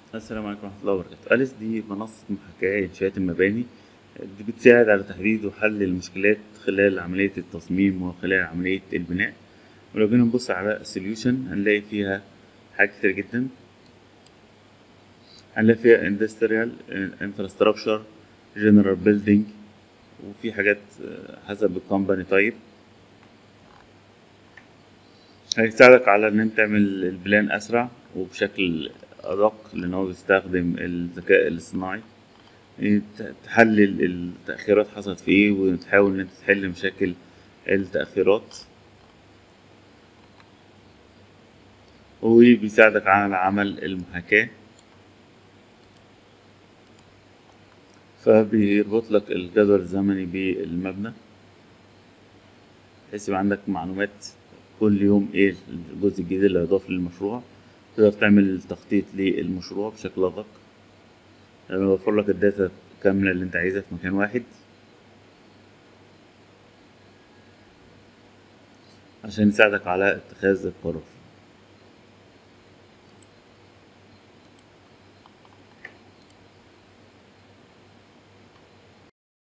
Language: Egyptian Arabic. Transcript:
السلام عليكم ورحمة الله وبركاته أليس دي منصة محاكاة إنشاءات المباني دي بتساعد على تحديد وحل المشكلات خلال عملية التصميم وخلال عملية البناء ولو جينا نبص على solution هنلاقي فيها حاجات كتير جدا هنلاقي فيها industrial infrastructure general building وفي حاجات حسب الكومباني تايب هيساعدك على ان انت تعمل البلان اسرع وبشكل ادق لان هو بيستخدم الذكاء الاصطناعي تحلل التأخيرات حصلت في ايه وتحاول ان انت تحل مشاكل التأخيرات وبيساعدك على عمل المحاكاة فبيربط لك الجدول الزمني بالمبنى بحيث يبقى عندك معلومات كل يوم ايه الجزء الجديد اللي هيضاف للمشروع تقدر تعمل تخطيط للمشروع بشكل أدق يوفر لك الداتا كاملة اللي انت عايزها في مكان واحد عشان يساعدك على اتخاذ القرار